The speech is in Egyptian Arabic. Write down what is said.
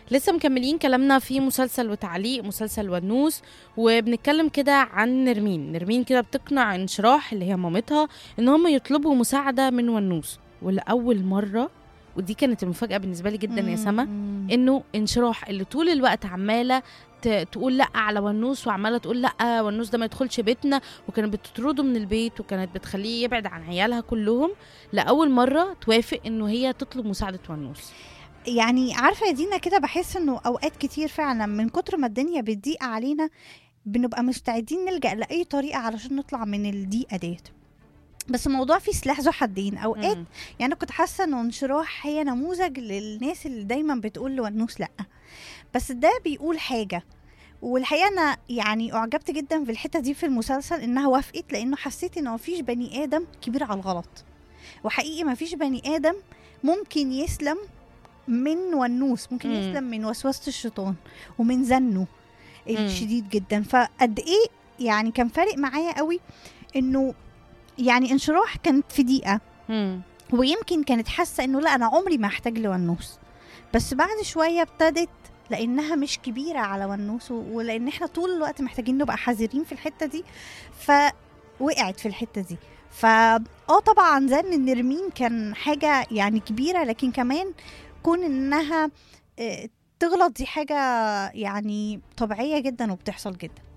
لسه مكملين كلامنا في مسلسل وتعليق مسلسل ونوس وبنتكلم كده عن نرمين نرمين كده بتقنع انشراح اللي هي مامتها ان هم يطلبوا مساعدة من ونوس ولأول مرة ودي كانت المفاجأة بالنسبة لي جدا يا سما مم. انه انشراح اللي طول الوقت عمالة ت- تقول لا على ونوس وعماله تقول لا ونوس ده ما يدخلش بيتنا وكانت بتطرده من البيت وكانت بتخليه يبعد عن عيالها كلهم لاول مره توافق انه هي تطلب مساعده ونوس يعني عارفه يا دينا كده بحس انه اوقات كتير فعلا من كتر ما الدنيا بتضيق علينا بنبقى مستعدين نلجا لاي طريقه علشان نطلع من الضيقه ديت بس الموضوع فيه سلاح ذو حدين اوقات مم. يعني أنا كنت حاسه انه انشراح هي نموذج للناس اللي دايما بتقول لونوس لا بس ده بيقول حاجه والحقيقه انا يعني اعجبت جدا في الحته دي في المسلسل انها وافقت لانه حسيت انه مفيش بني ادم كبير على الغلط وحقيقي مفيش بني ادم ممكن يسلم من ونوس ممكن مم. يسلم من وسوسه الشيطان ومن زنه مم. الشديد جدا فقد ايه يعني كان فارق معايا قوي انه يعني انشراح كانت في دقيقه مم. ويمكن كانت حاسه انه لا انا عمري ما هحتاج لونوس بس بعد شويه ابتدت لانها مش كبيره على ونوس و- ولان احنا طول الوقت محتاجين نبقى حذرين في الحته دي فوقعت في الحته دي فا اه طبعا زن نرمين كان حاجه يعني كبيره لكن كمان كون انها آه، تغلط دي حاجه يعني طبيعيه جدا وبتحصل جدا